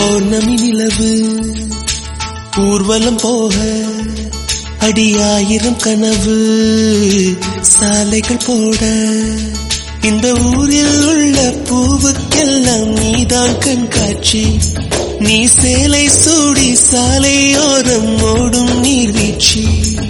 பௌர்ணமி நிலவு ஊர்வலம் போக அடியாயிரம் கனவு சாலைகள் போட இந்த ஊரில் உள்ள பூவுக்கெல்லாம் நீதான் கண்காட்சி நீ சேலை சூடி சாலையோரம் ஓடும் நீர்வீழ்ச்சி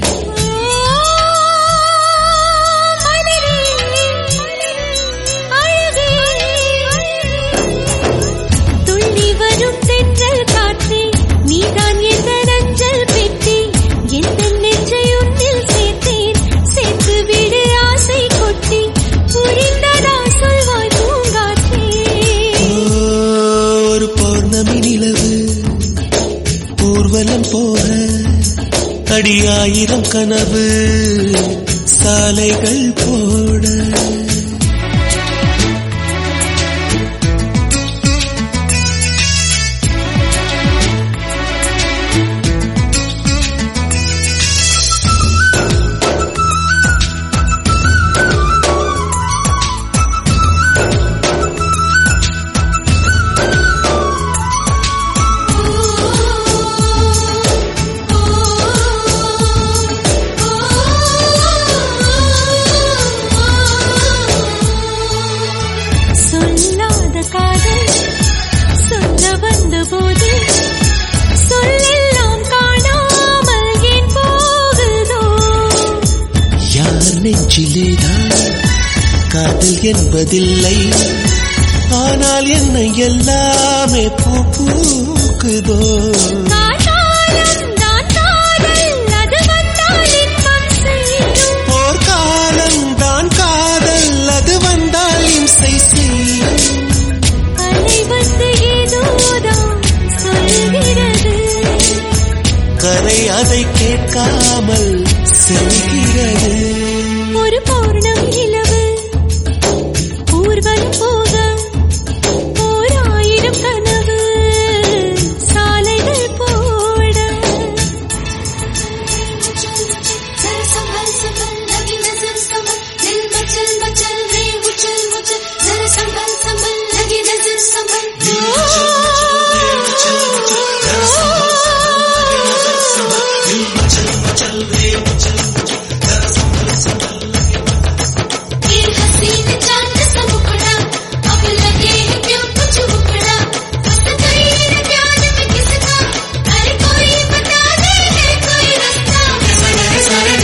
துள்ளி வரும் தென்றல் காற்றே நீதான் எந்த நஞ்சல் பெட்டி எந்த நெஞ்சை உன்னில் சேர்த்தேன் சேர்த்து விடு ஆசை கொட்டி புரிந்ததா சொல்வாய் பூங்காற்றே ஒரு பௌர்ணமி நிலவு ஊர்வலம் போக அடியாயிரம் கனவு சாலைகள் போட சொல்லாத காதல் சொல்ல வந்த போது சொல்லெல்லாம் காணாமல் ஏன் போகுதோ யார் நெஞ்சிலேதான் காதல் என்பதில்லை ஆனால் என்னை எல்லாமே பூ பூக்குதோ காட்டாலம் தான் காதல் அது வந்தால் இன்பம் செய்யும் போர்க்காலம் தான் காதல் அது வந்தால் இம்சை செய்யும் அலை வந்து ஏதோதான் சொல்கிறது கரை அதை கேட்காமல் செல்கிறது ஒரு பௌர்ணமி நிலவு ஊர்வலம் போக ஓர் ஆயிரம் கனவு சாலைகள் போட जरा संभल संभल लगी नजर संभल दिल मचल मचल रे उछल उछल जरा संभल संभल लगी नजर संभल ये हसीन चांद सा मुखड़ा अब लगे है क्यों कुछ मुखड़ा मस्त कहीं प्यार में किसका अरे कोई बता दे है कोई रास्ता सारे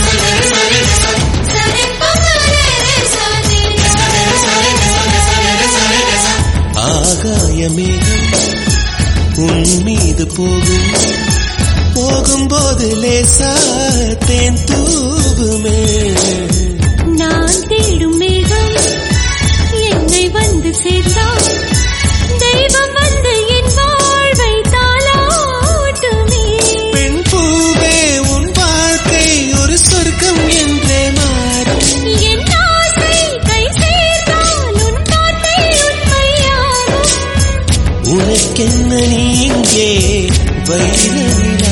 पगले रे सारे ஆகாய மேகம் உன் மீது போகும் போகும்போது லேசா தேன் தூவுமே நான் தேடும் மேகம் என்னை வந்து சேர்ந்தால் தெய்வம் வந்து என் வாழ்வை தாளாட்டுமே பெண் பூவே உன் வாழ்க்கை ஒரு சொர்க்கம் என்றே மாறும் என் ஆசை கை சேர்ந்தால் உன் வார்த்தை உண்மையாகும் உனக்கென்ன நீ இங்கே வைரவிழா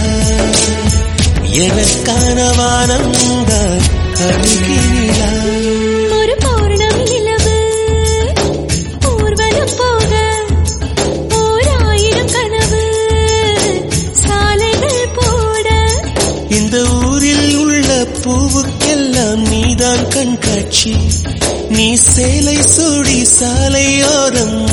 எனக்கான வானம்தான் அருகினிலா ஒரு பௌர்ணமி நிலவு ஊர்வலம் போக ஓர் ஆயிரம் கனவு சாலைகள் போட இந்த ஊரில் உள்ள பூவுக்கெல்லாம் நீதான் கண்காட்சி நீ சேலை சூடி சாலையோரம்